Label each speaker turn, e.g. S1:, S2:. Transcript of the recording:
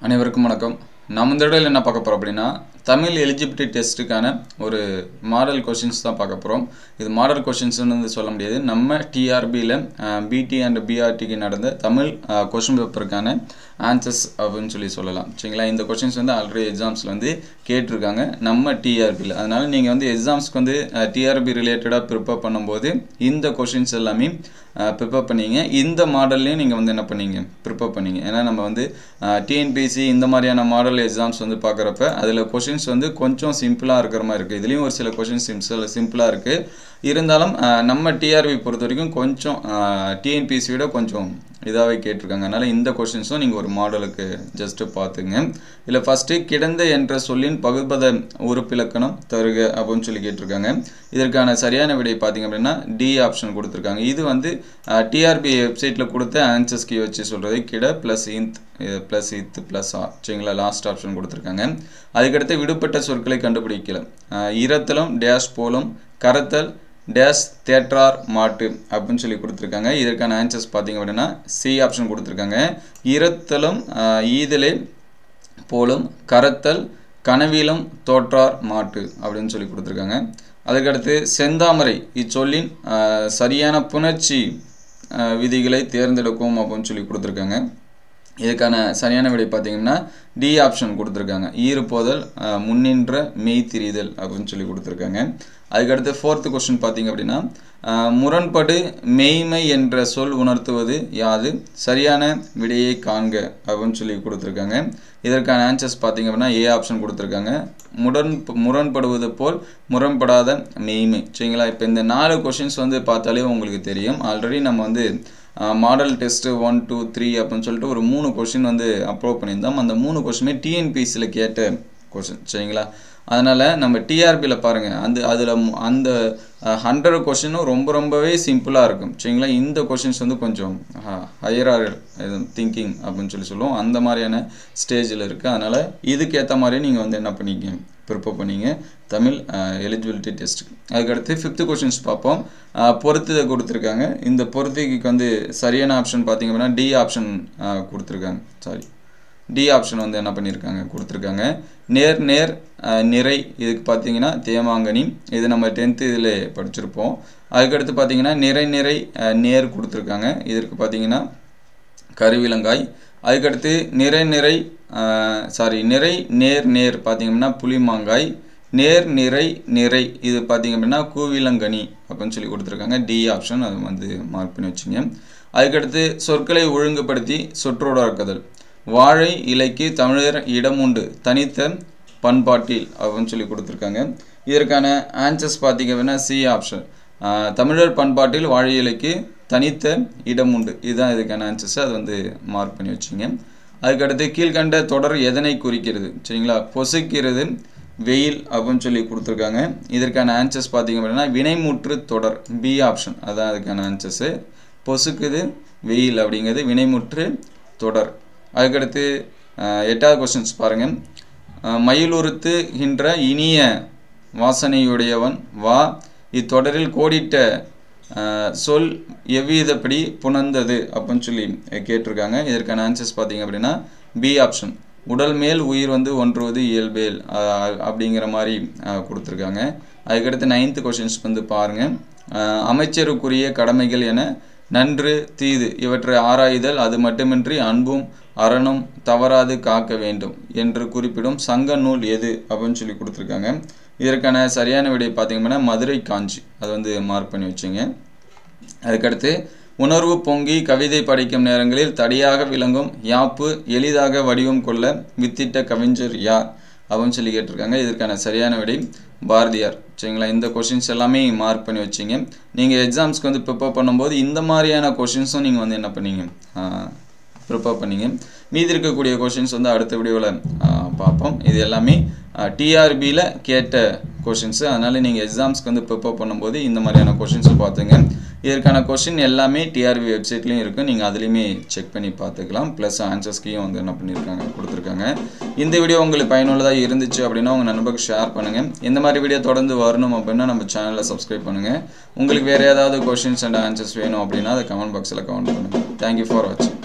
S1: அனைவருக்கும் வணக்கம் நம்ம இந்த இடையில என்ன பார்க்க போகிறோம் அப்படின்னா தமிழ் எலிஜிபிலிட்டி டெஸ்ட்டுக்கான ஒரு மாடல் கொஷின்ஸ் தான் பார்க்க போகிறோம் இது மாடல் கொஷின்ஸ்னு வந்து சொல்ல முடியாது நம்ம டிஆர்பியில் பிடி அண்ட் பிஆர்டிக்கு நடந்த தமிழ் கொஷின் பேப்பருக்கான ஆன்சர்ஸ் அப்படின்னு சொல்லி சொல்லலாம் சரிங்களா இந்த கொஷின்ஸ் வந்து ஆல்ரெடி எக்ஸாம்ஸில் வந்து கேட்டிருக்காங்க நம்ம டிஆர்பியில் அதனால் நீங்கள் வந்து எக்ஸாம்ஸ்க்கு வந்து டிஆர்பி ரிலேட்டடாக ப்ரிப்பேர் பண்ணும்போது இந்த கொஷின்ஸ் எல்லாமே ப்ரிப்பேர் பண்ணீங்க இந்த மாடல்லையும் நீங்கள் வந்து என்ன பண்ணீங்க ப்ரிப்பேர் பண்ணீங்க ஏன்னா நம்ம வந்து டிஎன்பிசி இந்த மாதிரியான மாடல் எக்ஸாம்ஸ் வந்து பார்க்குறப்ப அதில் கொஷின்ஸ் வந்து கொஞ்சம் சிம்பிளாக இருக்கிற மாதிரி இருக்குது இதுலேயும் ஒரு சில கொஷின்ஸ் சிம்பிள் சிம்பிளாக இருக்குது இருந்தாலும் நம்ம டிஆர்பி பொறுத்த வரைக்கும் கொஞ்சம் டிஎன்பிசி விட கொஞ்சம் இதாகவே கேட்டிருக்காங்க அதனால் இந்த கொஷின்ஸும் நீங்கள் ஒரு மாடலுக்கு ஜஸ்ட்டு பார்த்துங்க இல்லை ஃபஸ்ட்டு கிடந்த என்ற சொல்லின் பகுப்பத உறுப்பிலக்கணம் தருக அப்படின்னு சொல்லி கேட்டிருக்காங்க இதற்கான சரியான விடை பார்த்தீங்க அப்படின்னா டி ஆப்ஷன் கொடுத்துருக்காங்க இது வந்து டிஆர்பி வெப்சைட்டில் கொடுத்த ஆன்சர்ஸ்க்கு வச்சு சொல்கிறது கிட ப்ளஸ் இந்த் ப்ளஸ் இத் ப்ளஸ் ஆ சரிங்களா லாஸ்ட் ஆப்ஷன் கொடுத்துருக்காங்க அதுக்கடுத்து விடுபட்ட சொற்களை கண்டுபிடிக்கல இரத்தலம் டேஷ் போலும் கரத்தல் டேஷ் தேற்றார் மாட்டு அப்படின்னு சொல்லி கொடுத்துருக்காங்க இதற்கான ஆன்சர்ஸ் பார்த்தீங்க அப்படின்னா சி ஆப்ஷன் கொடுத்துருக்காங்க இரத்தலும் ஈதலே போலும் கரத்தல் கனவிலும் தோற்றார் மாட்டு அப்படின்னு சொல்லி கொடுத்துருக்காங்க அதுக்கடுத்து செந்தாமரை இச்சொல்லின் சரியான புணர்ச்சி விதிகளை தேர்ந்தெடுக்கும் அப்படின்னு சொல்லி கொடுத்துருக்காங்க இதுக்கான சரியான விடை பார்த்தீங்கன்னா டி ஆப்ஷன் கொடுத்துருக்காங்க ஈறுபோதல் முன்னின்ற மெய் திரிதல் அப்படின்னு சொல்லி கொடுத்துருக்காங்க அதுக்கடுத்து ஃபோர்த்து கொஸ்டின் பார்த்தீங்க அப்படின்னா முரண்படு மெய்மை என்ற சொல் உணர்த்துவது யாது சரியான விடையை காண்க அப்படின்னு சொல்லி கொடுத்துருக்காங்க இதற்கான ஆன்சர்ஸ் பார்த்தீங்க அப்படின்னா ஏ ஆப்ஷன் கொடுத்துருக்காங்க முரண் முரண்படுவது போல் முரண்படாத மெய்மை சரிங்களா இப்போ இந்த நாலு கொஷின்ஸ் வந்து பார்த்தாலே உங்களுக்கு தெரியும் ஆல்ரெடி நம்ம வந்து model test one two three அப்படின்னு சொல்லிட்டு ஒரு மூணு கொஷின் வந்து அப்லோட் பண்ணியிருந்தோம் அந்த மூணு கொஷினுமே டிஎன்பிசியில் கேட்ட கொஷின் சரிங்களா அதனால் நம்ம டிஆர்பியில் பாருங்கள் அந்த அதில் அந்த ஹண்ட்ரட் கொஷினும் ரொம்ப ரொம்பவே சிம்பிளாக இருக்கும் சரிங்களா இந்த கொஷின்ஸ் வந்து கொஞ்சம் ஹையராக திங்கிங் அப்படின்னு சொல்லி சொல்லுவோம் அந்த மாதிரியான ஸ்டேஜில் இருக்குது அதனால் இதுக்கேற்ற மாதிரி நீங்கள் வந்து என்ன பண்ணிக்க ப்ரிப்பேர் பண்ணிங்க தமிழ் எலிஜிபிலிட்டி டெஸ்ட்டுக்கு அதுக்கடுத்து ஃபிஃப்த்து கொஷின்ஸ் பார்ப்போம் பொறுத்துதை கொடுத்துருக்காங்க இந்த பொறுத்துக்கு வந்து சரியான ஆப்ஷன் பார்த்தீங்க அப்படின்னா டி ஆப்ஷன் கொடுத்துருக்காங்க சாரி டி ஆப்ஷன் வந்து என்ன பண்ணியிருக்காங்க கொடுத்துருக்காங்க நேர் நேர் நிறை இதுக்கு பார்த்தீங்கன்னா தேமாங்கனி இது நம்ம டென்த்து இதில் படிச்சிருப்போம் அதுக்கடுத்து பார்த்தீங்கன்னா நிறை நிறை நேர் கொடுத்துருக்காங்க இதற்கு பார்த்தீங்கன்னா கருவிலங்காய் அதுக்கடுத்து நிறை நிறை சாரி நிறை நேர் நேர் பார்த்தீங்கன்னா புளிமாங்காய் நேர் நிறை நிறை இது பார்த்தீங்க அப்படின்னா கூவிலங்கனி அப்படின்னு சொல்லி கொடுத்துருக்காங்க டி ஆப்ஷன் அது வந்து மார்க் பண்ணி வச்சுங்க அதுக்கடுத்து சொற்களை ஒழுங்குபடுத்தி சொற்றொடர்க்குதல் வாழை இலைக்கு தமிழர் இடம் உண்டு தனித்த பண்பாட்டில் அப்படின்னு சொல்லி கொடுத்துருக்காங்க இதற்கான ஆன்சர்ஸ் பார்த்தீங்க அப்படின்னா சி ஆப்ஷன் தமிழர் பண்பாட்டில் வாழை இலைக்கு தனித்த இடம் உண்டு இதுதான் இதுக்கான ஆன்சர்ஸ் அது வந்து மார்க் பண்ணி வச்சுங்க அதுக்கடுத்து கீழ்கண்ட தொடர் எதனை குறிக்கிறது சரிங்களா பொசுக்கிறது வெயில் அப்படின்னு சொல்லி கொடுத்துருக்காங்க இதற்கான ஆன்சர்ஸ் பார்த்தீங்க அப்படின்னா வினைமுற்று தொடர் பி ஆப்ஷன் அதான் அதுக்கான ஆன்சர்ஸு பொசுக்குது வெயில் அப்படிங்கிறது வினைமுற்று தொடர் அதுக்கடுத்து எட்டாவது கொஸ்டின்ஸ் பாருங்கள் மயிலுறுத்துகின்ற இனிய வாசனையுடையவன் வா இத்தொடரில் கோடிட்ட சொல் எவ்விதப்படி புணர்ந்தது அப்படின்னு சொல்லி கேட்டிருக்காங்க இதற்கான ஆன்சர்ஸ் பார்த்தீங்க அப்படின்னா பி ஆப்ஷன் உடல் மேல் உயிர் வந்து ஒன்றுவது இயல்பேல் அப்படிங்கிற மாதிரி கொடுத்துருக்காங்க அதுக்கடுத்து நைன்த்து கொஷின்ஸ் வந்து பாருங்கள் அமைச்சருக்குரிய கடமைகள் என நன்று தீது இவற்றை ஆராய்தல் அது மட்டுமின்றி அன்பும் அறனும் தவறாது காக்க வேண்டும் என்று குறிப்பிடும் சங்க நூல் எது அப்படின்னு சொல்லி கொடுத்துருக்காங்க இதற்கான சரியான விடை பார்த்தீங்கன்னா மதுரை காஞ்சி அது வந்து மார்க் பண்ணி வச்சுங்க அதுக்கடுத்து உணர்வு பொங்கி கவிதை படிக்கும் நேரங்களில் தடியாக விளங்கும் யாப்பு எளிதாக வடிவம் கொள்ள வித்திட்ட கவிஞர் யார் அப்படின்னு சொல்லி கேட்டிருக்காங்க இதற்கான சரியான விடை பாரதியார் சரிங்களா இந்த கொஷின்ஸ் எல்லாமே மார்க் பண்ணி வச்சிங்க நீங்கள் எக்ஸாம்ஸ்க்கு வந்து ப்ரிப்பேர் பண்ணும்போது இந்த மாதிரியான கொஷின்ஸும் நீங்கள் வந்து என்ன பண்ணீங்க ப்ரிப்பேர் பண்ணிங்க மீதி இருக்கக்கூடிய கொஷின்ஸ் வந்து அடுத்த வீடியோவில் பார்ப்போம் இது எல்லாமே டிஆர்பியில் கேட்ட கொஷின்ஸு அதனால் நீங்கள் எக்ஸாம்ஸ்க்கு வந்து ப்ரிப்பேர் பண்ணும்போது இந்த மாதிரியான கொஷின்ஸை பார்த்துங்க இதற்கான கொஷின் எல்லாமே டிஆர்பி வெப்சைட்லேயும் இருக்குது நீங்கள் அதுலேயுமே செக் பண்ணி பார்த்துக்கலாம் ப்ளஸ் ஆன்சர்ஸ்க்கையும் வந்து என்ன பண்ணியிருக்காங்க கொடுத்துருக்காங்க இந்த வீடியோ உங்களுக்கு பயனுள்ளதாக இருந்துச்சு அப்படின்னா உங்கள் நண்பருக்கு ஷேர் பண்ணுங்கள் இந்த மாதிரி வீடியோ தொடர்ந்து வரணும் அப்படின்னா நம்ம சேனலை சப்ஸ்கிரைப் பண்ணுங்கள் உங்களுக்கு வேறு ஏதாவது கொஷின்ஸ் அண்ட் ஆன்சர்ஸ் வேணும் அப்படின்னா அதை கமெண்ட் பாக்ஸில் கமெண்ட் பண்ணுங்கள் தேங்க்யூ ஃபார் வாட்சிங்